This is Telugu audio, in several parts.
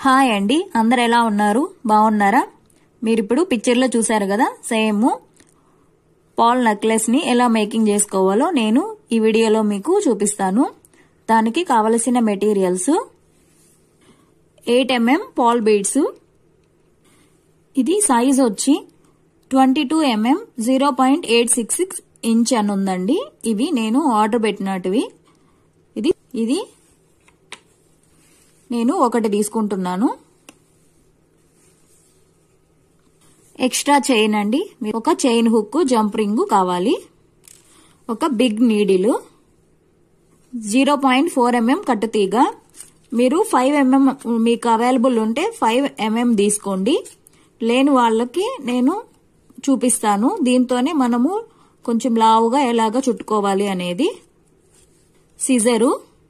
హాయ్ అండి అందరు ఎలా ఉన్నారు బాగున్నారా మీరు ఇప్పుడు పిక్చర్లో చూసారు కదా సేమ్ పాల్ నెక్లెస్ ని ఎలా మేకింగ్ చేసుకోవాలో నేను ఈ వీడియోలో మీకు చూపిస్తాను దానికి కావలసిన materials eight mm pearl beads ఇది సైజ్ వచ్చి twenty two mm zero point eight six six inch అని ఉందండి ఇవి నేను ఆర్డర్ పెట్టినటివి ఇది ఇది నేను ఒకటి తీసుకుంటున్నాను ఎక్స్ట్రా చైన్ అండి ఒక చైన్ హుక్ జంప్ రింగ్ కావాలి ఒక big needle zero point four mm కట్టుతీగ మీరు ఫైవ్ ఎంఎం మీకు అవైలబుల్ ఉంటే ఫైవ్ ఎంఎం తీసుకోండి లేని వాళ్ళకి నేను చూపిస్తాను దీంతోనే మనము కొంచెం లావుగా ఎలాగ చుట్టుకోవాలి అనేది సిజరు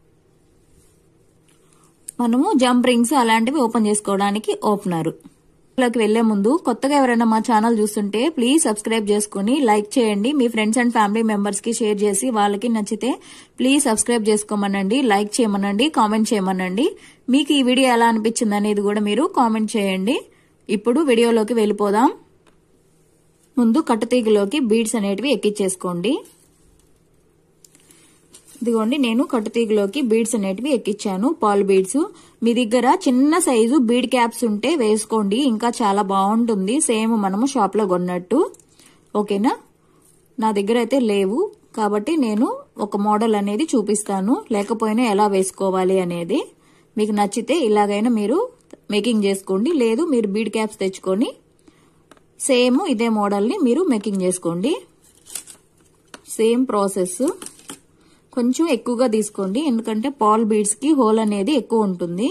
మనము జంప్ రింగ్స్ అలాంటివి ఓపెన్ చేసుకోవడానికి ఓపెనర్ లోకి వెళ్లే ముందు కొత్తగా ఎవరైనా మా ఛానల్ చూస్తుంటే ప్లీజ్ సబ్స్క్రైబ్ చేసుకుని లైక్ చేయండి మీ ఫ్రెండ్స్ అండ్ ఫ్యామిలీ మెంబర్స్ కి షేర్ చేసి వాళ్ళకి నచ్చితే ప్లీజ్ సబ్స్క్రైబ్ చేసుకోమనండి లైక్ చేయమనండి కామెంట్ చేయమనండి మీకు ఈ వీడియో ఎలా అనిపించింది అనేది కూడా మీరు కామెంట్ చేయండి ఇప్పుడు వీడియోలోకి వెళ్ళిపోదాం ముందు కట్టుతీగలోకి బీడ్స్ అనేటివి ఎక్కించేసుకోండి ఇదిగోండి నేను కట్టుతీగలోకి బీడ్స్ అనేటివి ఎక్కించాను పాల్ బీడ్స్ మీ దగ్గర చిన్న సైజు బీడ్ క్యాప్స్ ఉంటే వేసుకోండి ఇంకా చాలా బాగుంటుంది సేమ్ మనము షాప్ లో కొన్నట్టు ఓకేనా నా దగ్గర అయితే లేవు కాబట్టి నేను ఒక మోడల్ అనేది చూపిస్తాను లేకపోయినా ఎలా వేసుకోవాలి అనేది మీకు నచ్చితే ఇలాగైనా మీరు మేకింగ్ చేసుకోండి లేదు మీరు బీడ్ క్యాప్స్ తెచ్చుకొని సేమ్ ఇదే మోడల్ని మీరు మేకింగ్ చేసుకోండి సేమ్ ప్రాసెస్ కొంచెం ఎక్కువగా తీసుకోండి ఎందుకంటే పాల్ బీడ్స్ కి హోల్ అనేది ఎక్కువ ఉంటుంది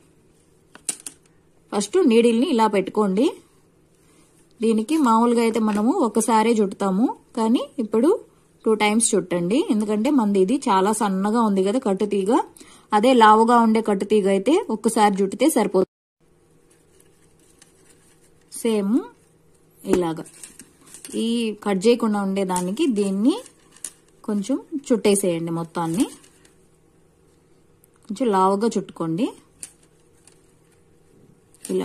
ఫస్ట్ నీడిల్ని ఇలా పెట్టుకోండి దీనికి మామూలుగా అయితే మనము ఒకసారే చుట్టుతాము కానీ ఇప్పుడు టూ టైమ్స్ చుట్టండి ఎందుకంటే మనది ఇది చాలా సన్నగా ఉంది కదా కట్టుతీగ అదే లావుగా ఉండే కట్టుతీగ అయితే ఒక్కసారి చుట్టితే సరిపోతుంది సేమ్ ఇలాగా ఈ కట్ చేయకుండా ఉండేదానికి దీన్ని కొంచెం చుట్టేసేయండి మొత్తాన్ని కొంచెం లావుగా చుట్టుకోండి ఇలా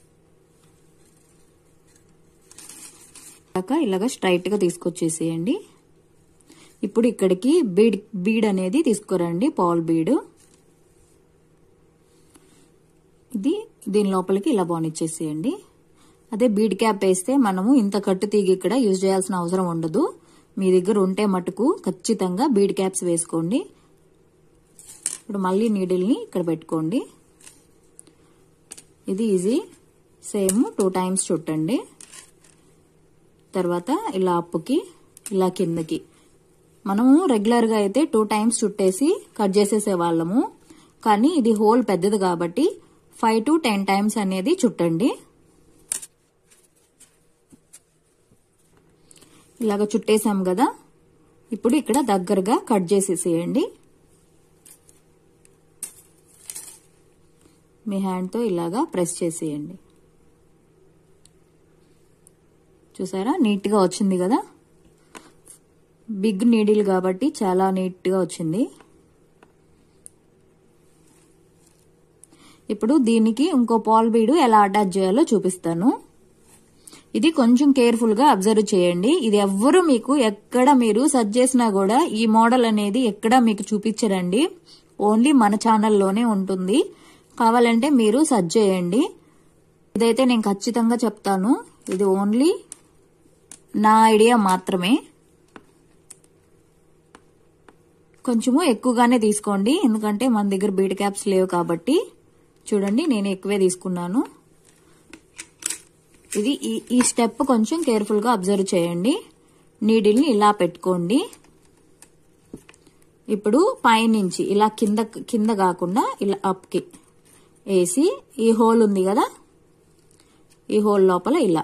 ఇలాగా స్ట్రైట్ గా తీసుకొచ్చేసేయండి ఇప్పుడు ఇక్కడికి బీడ్ బీడ్ అనేది తీసుకురండి పాల్ బీడ్ ఇది దీని లోపలికి ఇలా బానిచ్చేసేయండి అదే బీడ్ క్యాప్ వేస్తే మనము ఇంత కట్టు తీగి ఇక్కడ యూజ్ చేయాల్సిన అవసరం ఉండదు మీ దగ్గర ఉంటే మటుకు ఖచ్చితంగా బీడ్ క్యాప్స్ వేసుకోండి ఇప్పుడు మళ్ళీ నీడిల్ని ఇక్కడ పెట్టుకోండి ఇది ఈజీ సేమ్ టూ టైమ్స్ చుట్టండి తర్వాత ఇలా అప్పుకి ఇలా కిందకి మనము రెగ్యులర్గా అయితే టూ టైమ్స్ చుట్టేసి కట్ చేసేసే వాళ్ళము కానీ ఇది హోల్ పెద్దది కాబట్టి ఫైవ్ టు టెన్ టైమ్స్ అనేది చుట్టండి ఇలాగ చుట్టేసాం కదా ఇప్పుడు ఇక్కడ దగ్గరగా కట్ చేసేసేయండి మీ హ్యాండ్తో ఇలాగా ప్రెస్ చేసేయండి చూసారా నీట్గా వచ్చింది కదా బిగ్ నీడిల్ కాబట్టి చాలా నీట్గా వచ్చింది ఇప్పుడు దీనికి ఇంకో పాల్ బీడు ఎలా అటాచ్ చేయాలో చూపిస్తాను ఇది కొంచెం కేర్ఫుల్ గా అబ్జర్వ్ చేయండి ఇది ఎవ్వరు మీకు ఎక్కడ మీరు సర్చ్ చేసినా కూడా ఈ మోడల్ అనేది ఎక్కడ మీకు చూపించరండి ఓన్లీ మన ఛానల్లోనే ఉంటుంది కావాలంటే మీరు సర్చ్ చేయండి ఇదైతే నేను ఖచ్చితంగా చెప్తాను ఇది ఓన్లీ నా ఐడియా మాత్రమే కొంచెము ఎక్కువగానే తీసుకోండి ఎందుకంటే మన దగ్గర బీడ్ క్యాప్స్ లేవు కాబట్టి చూడండి నేను ఎక్కువే తీసుకున్నాను ఇది ఈ స్టెప్ కొంచెం కేర్ఫుల్ గా అబ్జర్వ్ చేయండి నీడిల్ని ఇలా పెట్టుకోండి ఇప్పుడు పైనుంచి ఇలా కింద కింద కాకుండా ఇలా అప్కి వేసి ఈ హోల్ ఉంది కదా ఈ హోల్ లోపల ఇలా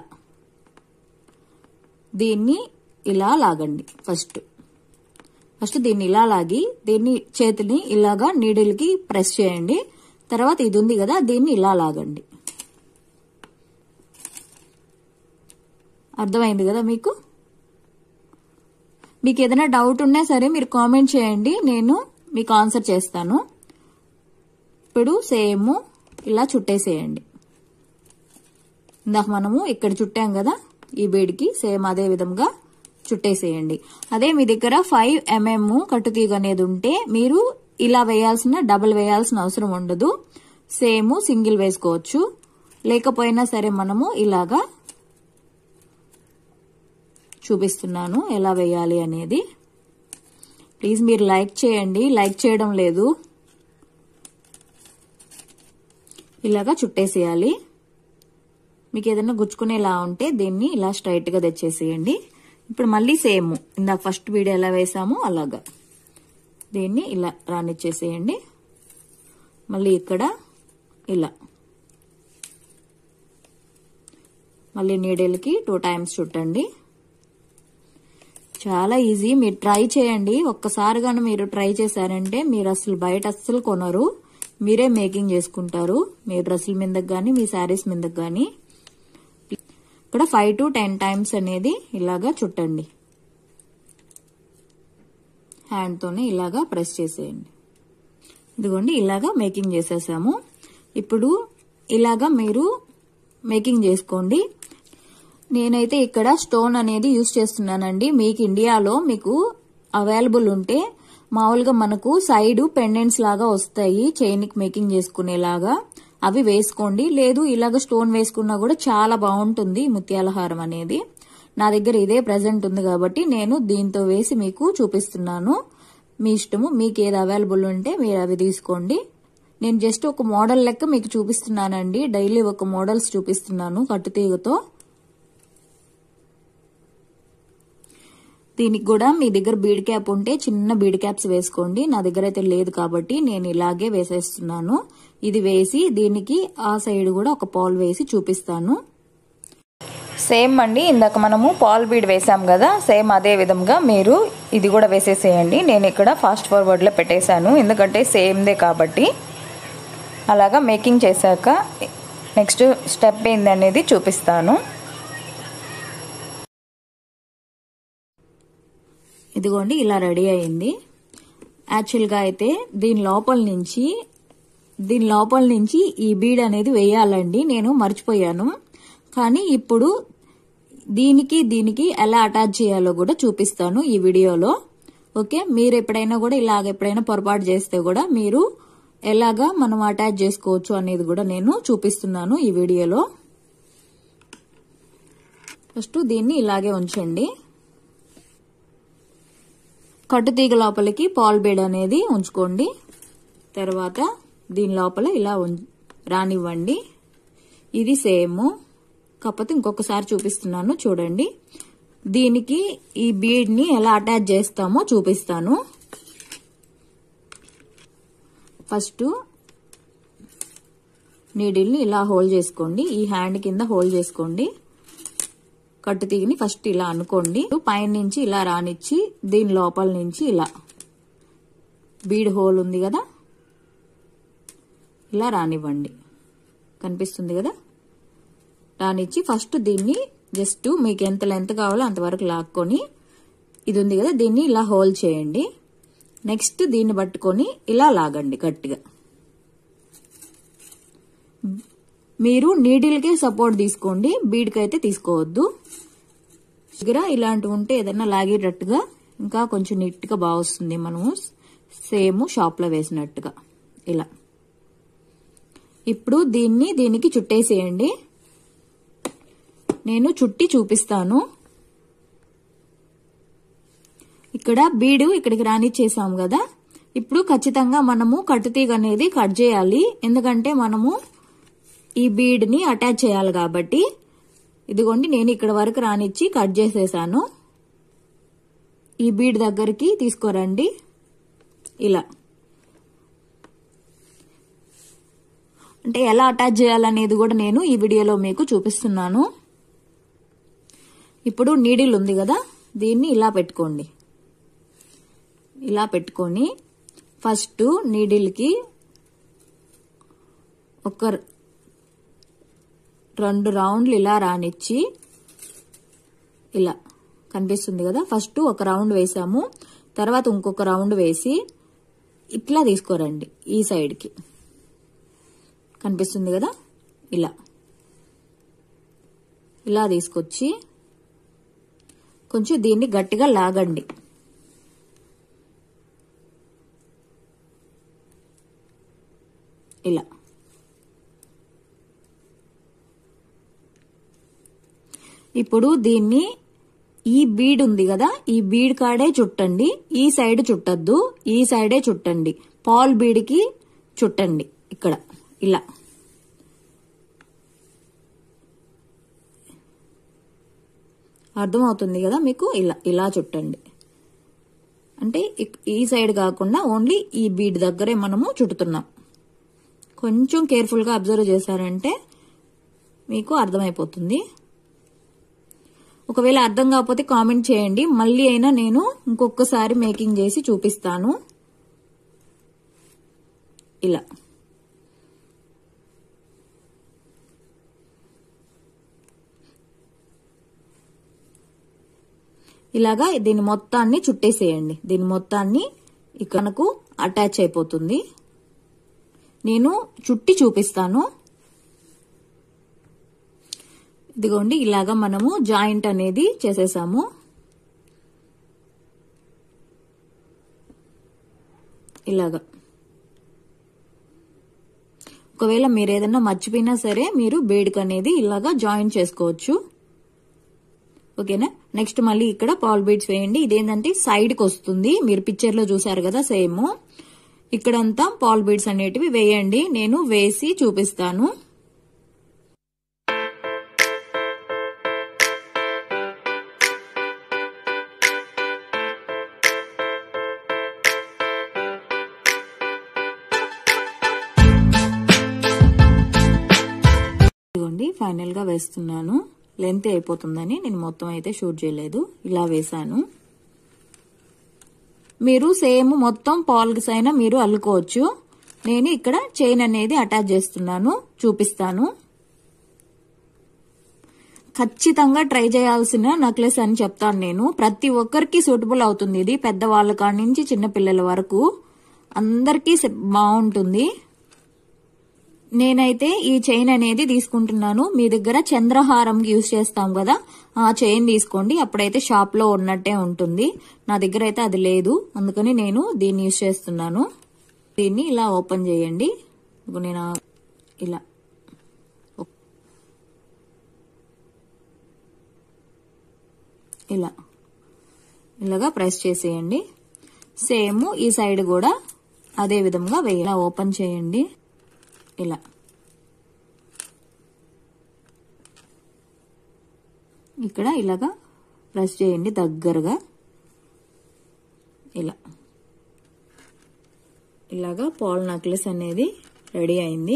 దీన్ని ఇలా లాగండి ఫస్ట్ ఫస్ట్ దీన్ని ఇలా లాగి దీన్ని చేతిని ఇలాగా నీడిల్కి ప్రెస్ చేయండి తర్వాత ఇది ఉంది కదా దీన్ని ఇలా లాగండి అర్థమైంది కదా మీకు మీకు ఏదైనా డౌట్ ఉన్నా సరే మీరు కామెంట్ చేయండి నేను మీకు ఆన్సర్ చేస్తాను ఇప్పుడు సేమ్ ఇలా చుట్టేసేయండి ఇందాక మనము ఇక్కడ చుట్టాం కదా ఈ బీడ్కి సేమ్ అదే విధంగా చుట్టేసేయండి అదే మీ దగ్గర ఫైవ్ ఎంఎం కట్టుతీగ అనేది ఉంటే మీరు ఇలా వేయాల్సిన డబుల్ వేయాల్సిన అవసరం ఉండదు సేమ్ సింగిల్ వేసుకోవచ్చు లేకపోయినా సరే మనము ఇలాగా చూపిస్తున్నాను ఎలా వేయాలి అనేది ప్లీజ్ మీరు లైక్ చేయండి లైక్ చేయడం లేదు ఇలాగా చుట్టేసేయాలి మీకు ఏదైనా గుచ్చుకునేలా ఉంటే దీన్ని ఇలా స్ట్రైట్ గా తెచ్చేసేయండి ఇప్పుడు మళ్ళీ సేమ్ ఇందాక ఫస్ట్ వీడియో ఎలా వేసామో అలాగా దీన్ని ఇలా రానిచ్చేసేయండి మళ్ళీ ఇక్కడ ఇలా మళ్ళీ నీడేలకి టూ టైమ్స్ చుట్టండి చాలా ఈజీ మీరు ట్రై చేయండి ఒక్కసారి కానీ మీరు ట్రై చేశారంటే మీరు అసలు బయట అస్సలు కొనరు మీరే మేకింగ్ చేసుకుంటారు మీ డ్రెస్సుల మీదకి కానీ మీ శారీస్ మీదకి కానీ ఇక్కడ ఫైవ్ టు టెన్ టైమ్స్ అనేది ఇలాగా చుట్టండి హ్యాండ్తోనే ఇలాగా ప్రెస్ చేసేయండి ఇదిగోండి ఇలాగా మేకింగ్ చేసేసాము ఇప్పుడు ఇలాగా మీరు మేకింగ్ చేసుకోండి నేనైతే ఇక్కడ స్టోన్ అనేది యూజ్ చేస్తున్నానండి మీకు ఇండియాలో మీకు అవైలబుల్ ఉంటే మామూలుగా మనకు సైడ్ పెండెంట్స్ లాగా వస్తాయి చైన్కి మేకింగ్ చేసుకునేలాగా అవి వేసుకోండి లేదు ఇలాగ స్టోన్ వేసుకున్నా కూడా చాలా బాగుంటుంది ముత్యాల హారం అనేది నా దగ్గర ఇదే ప్రజెంట్ ఉంది కాబట్టి నేను దీంతో వేసి మీకు చూపిస్తున్నాను మీ ఇష్టము మీకు ఏది అవైలబుల్ ఉంటే మీరు అవి తీసుకోండి నేను జస్ట్ ఒక మోడల్ లెక్క మీకు చూపిస్తున్నానండి డైలీ ఒక మోడల్స్ చూపిస్తున్నాను కట్టుతీగతో దీనికి కూడా మీ దగ్గర బీడ్ క్యాప్ ఉంటే చిన్న బీడ్ క్యాప్స్ వేసుకోండి నా దగ్గర అయితే లేదు కాబట్టి నేను ఇలాగే వేసేస్తున్నాను ఇది వేసి దీనికి ఆ సైడ్ కూడా ఒక పాల్ వేసి చూపిస్తాను సేమ్ అండి ఇందాక మనము పాల్ బీడ్ వేసాం కదా సేమ్ అదే విధంగా మీరు ఇది కూడా వేసేసేయండి నేను ఇక్కడ ఫాస్ట్ ఫార్వర్డ్లో పెట్టేశాను ఎందుకంటే సేమ్దే కాబట్టి అలాగా మేకింగ్ చేశాక నెక్స్ట్ స్టెప్ ఏందనేది చూపిస్తాను ఇదిగోండి ఇలా రెడీ అయింది యాక్చువల్గా అయితే దీని లోపల నుంచి దీని లోపల నుంచి ఈ బీడ్ అనేది వేయాలండి నేను మర్చిపోయాను కానీ ఇప్పుడు దీనికి దీనికి ఎలా అటాచ్ చేయాలో కూడా చూపిస్తాను ఈ వీడియోలో ఓకే మీరు ఎప్పుడైనా కూడా ఇలాగ ఎప్పుడైనా పొరపాటు చేస్తే కూడా మీరు ఎలాగా మనం అటాచ్ చేసుకోవచ్చు అనేది కూడా నేను చూపిస్తున్నాను ఈ వీడియోలో ఫస్ట్ దీన్ని ఇలాగే ఉంచండి కట్టుతీగ లోపలికి పాల్ బేడ్ అనేది ఉంచుకోండి తర్వాత దీని లోపల ఇలా రానివ్వండి ఇది సేమ్ కాకపోతే ఇంకొకసారి చూపిస్తున్నాను చూడండి దీనికి ఈ బీడ్ని ఎలా అటాచ్ చేస్తామో చూపిస్తాను ఫస్ట్ నీడిల్ని ఇలా హోల్డ్ చేసుకోండి ఈ హ్యాండ్ కింద హోల్డ్ చేసుకోండి కట్టు తీగిని ఫస్ట్ ఇలా అనుకోండి పైన నుంచి ఇలా రానిచ్చి దీని లోపల నుంచి ఇలా బీడ్ హోల్ ఉంది కదా ఇలా రానివ్వండి కనిపిస్తుంది కదా రానిచ్చి ఫస్ట్ దీన్ని జస్ట్ మీకు ఎంత లెంత్ కావాలో అంతవరకు లాక్కొని ఇది ఉంది కదా దీన్ని ఇలా హోల్డ్ చేయండి నెక్స్ట్ దీన్ని పట్టుకొని ఇలా లాగండి గట్టిగా మీరు నీడిల్కే సపోర్ట్ తీసుకోండి బీడ్కి అయితే తీసుకోవద్దు దగ్గర ఇలాంటివి ఉంటే ఏదైనా లాగేటట్టుగా ఇంకా కొంచెం నీట్గా బాగా వస్తుంది మనము సేమ్ షాప్లో వేసినట్టుగా ఇలా ఇప్పుడు దీన్ని దీనికి చుట్టేసేయండి నేను చుట్టి చూపిస్తాను ఇక్కడ బీడు ఇక్కడికి రానిచ్చేసాం కదా ఇప్పుడు ఖచ్చితంగా మనము కట్టుతీగ అనేది కట్ చేయాలి ఎందుకంటే మనము ఈ బీడ్ని అటాచ్ చేయాలి కాబట్టి ఇదిగోండి నేను ఇక్కడ వరకు రానిచ్చి కట్ చేసేసాను ఈ బీడ్ దగ్గరికి తీసుకోరండి ఇలా అంటే ఎలా అటాచ్ చేయాలనేది కూడా నేను ఈ వీడియోలో మీకు చూపిస్తున్నాను ఇప్పుడు నీడిల్ ఉంది కదా దీన్ని ఇలా పెట్టుకోండి ఇలా పెట్టుకొని ఫస్ట్ నీడిల్కి ఒక రెండు రౌండ్లు ఇలా రానిచ్చి ఇలా కనిపిస్తుంది కదా ఫస్ట్ ఒక రౌండ్ వేసాము తర్వాత ఇంకొక రౌండ్ వేసి ఇట్లా తీసుకోరండి ఈ సైడ్కి కనిపిస్తుంది కదా ఇలా ఇలా తీసుకొచ్చి కొంచెం దీన్ని గట్టిగా లాగండి ఇలా ఇప్పుడు దీన్ని ఈ బీడ్ ఉంది కదా ఈ బీడ్ కాడే చుట్టండి ఈ సైడ్ చుట్టద్దు ఈ సైడే చుట్టండి పాల్ బీడ్కి చుట్టండి ఇక్కడ ఇలా అర్థమవుతుంది కదా మీకు ఇలా ఇలా చుట్టండి అంటే ఇక్- ఈ సైడ్ కాకుండా ఓన్లీ ఈ బీడ్ దగ్గరే మనము చుట్టుతున్నాం కొంచెం కేర్ఫుల్గా అబ్జర్వ్ చేశారంటే మీకు అర్థమైపోతుంది ఒకవేళ అర్థం కాకపోతే కామెంట్ చేయండి మళ్ళీ అయినా నేను ఇంకొకసారి మేకింగ్ చేసి చూపిస్తాను ఇలా ఇలాగా దీని మొత్తాన్ని చుట్టేసేయండి దీని మొత్తాన్ని ఇక్కడకు అటాచ్ అయిపోతుంది నేను చుట్టి చూపిస్తాను ఇదిగోండి ఇలాగా మనము జాయింట్ అనేది చేసేసాము ఇలాగా ఒకవేళ మీరు ఏదైనా మర్చిపోయినా సరే మీరు బేడ్క్ అనేది ఇలాగా జాయిన్ చేసుకోవచ్చు ఓకేనా నెక్స్ట్ మళ్ళీ ఇక్కడ పాల్ బీడ్స్ వేయండి ఇదేంటంటే సైడ్ కి వస్తుంది మీరు పిక్చర్ లో చూసారు కదా సేమ్ ఇక్కడంతా పాల్ బీడ్స్ అనేటివి వేయండి నేను వేసి చూపిస్తాను ఇదిగోండి ఫైనల్ గా వేస్తున్నాను లెంత్ అయిపోతుందని నేను మొత్తం అయితే షూట్ చేయలేదు ఇలా వేసాను మీరు సేమ్ మొత్తం పాల్స్ అయినా మీరు అల్లుకోవచ్చు నేను ఇక్కడ చైన్ అనేది అటాచ్ చేస్తున్నాను చూపిస్తాను ఖచ్చితంగా ట్రై చేయాల్సిన నెక్లెస్ అని చెప్తాను నేను ప్రతి ఒక్కరికి సూటబుల్ అవుతుంది ఇది పెద్దవాళ్ళ కాడి నుంచి చిన్న పిల్లల వరకు అందరికీ సె- బాగుంటుంది నేనైతే ఈ చైన్ అనేది తీసుకుంటున్నాను మీ దగ్గర చంద్రహారం యూజ్ చేస్తాం కదా ఆ చైన్ తీసుకోండి అప్పుడైతే షాప్ లో ఉన్నట్టే ఉంటుంది నా దగ్గర అయితే అది లేదు అందుకని నేను దీన్ని యూజ్ చేస్తున్నాను దీన్ని ఇలా ఓపెన్ చేయండి ఇప్పుడు నేను ఆ- ఇలా ఇలా ఇలాగా ప్రెస్ చేసేయండి సేమ్ ఈ సైడ్ కూడా అదే విధంగా వేయాలి ఇలా ఓపెన్ చేయండి ఇలా ఇక్కడ ఇలాగా ప్రెస్ చేయండి దగ్గరగా ఇలా ఇలాగా పాల్ నెక్లెస్ అనేది రెడీ అయింది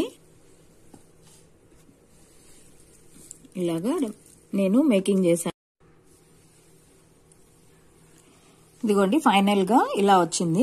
ఇలాగా నేను మేకింగ్ చేశాను ఇదిగోండి ఫైనల్ గా ఇలా వచ్చింది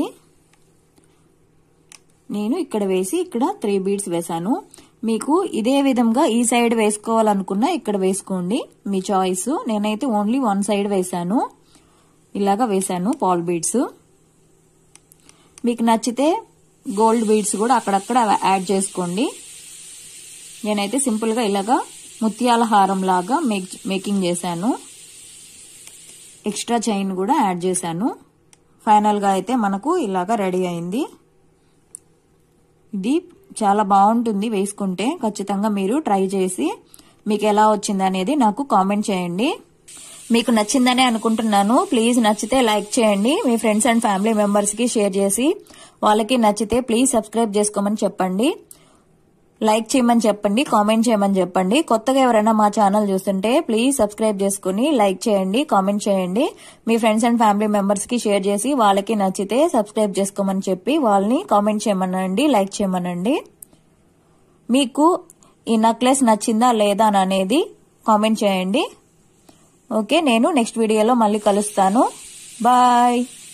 నేను ఇక్కడ వేసి ఇక్కడ త్రీ బీడ్స్ వేసాను మీకు ఇదే విధంగా ఈ సైడ్ వేసుకోవాలనుకున్నా ఇక్కడ వేసుకోండి మీ చాయిస్ నేనైతే ఓన్లీ వన్ సైడ్ వేసాను ఇలాగా వేసాను పాల్ బీడ్స్ మీకు నచ్చితే గోల్డ్ బీడ్స్ కూడా అక్కడక్కడ యాడ్ చేసుకోండి నేనైతే సింపుల్ గా ఇలాగా ముత్యాల హారం లాగా మేకింగ్ చేశాను ఎక్స్ట్రా చైన్ కూడా యాడ్ చేశాను ఫైనల్ గా అయితే మనకు ఇలాగా రెడీ అయింది ఇది చాలా బాగుంటుంది వేసుకుంటే ఖచ్చితంగా మీరు ట్రై చేసి మీకు ఎలా వచ్చింది అనేది నాకు కామెంట్ చేయండి మీకు నచ్చిందని అనుకుంటున్నాను ప్లీజ్ నచ్చితే లైక్ చేయండి మీ ఫ్రెండ్స్ అండ్ ఫ్యామిలీ మెంబర్స్ కి షేర్ చేసి వాళ్ళకి నచ్చితే ప్లీజ్ సబ్స్క్రైబ్ చేసుకోమని చెప్పండి లైక్ చేయమని చెప్పండి కామెంట్ చేయమని చెప్పండి కొత్తగా ఎవరైనా మా ఛానల్ చూస్తుంటే ప్లీజ్ సబ్స్క్రైబ్ చేసుకుని లైక్ చేయండి కామెంట్ చేయండి మీ ఫ్రెండ్స్ అండ్ ఫ్యామిలీ మెంబర్స్ కి షేర్ చేసి వాళ్ళకి నచ్చితే సబ్స్క్రైబ్ చేసుకోమని చెప్పి వాళ్ళని కామెంట్ చేయమనండి లైక్ చేయమనండి మీకు ఈ నెక్లెస్ నచ్చిందా లేదా అని అనేది కామెంట్ చేయండి ఓకే నేను నెక్స్ట్ వీడియోలో మళ్ళీ కలుస్తాను బాయ్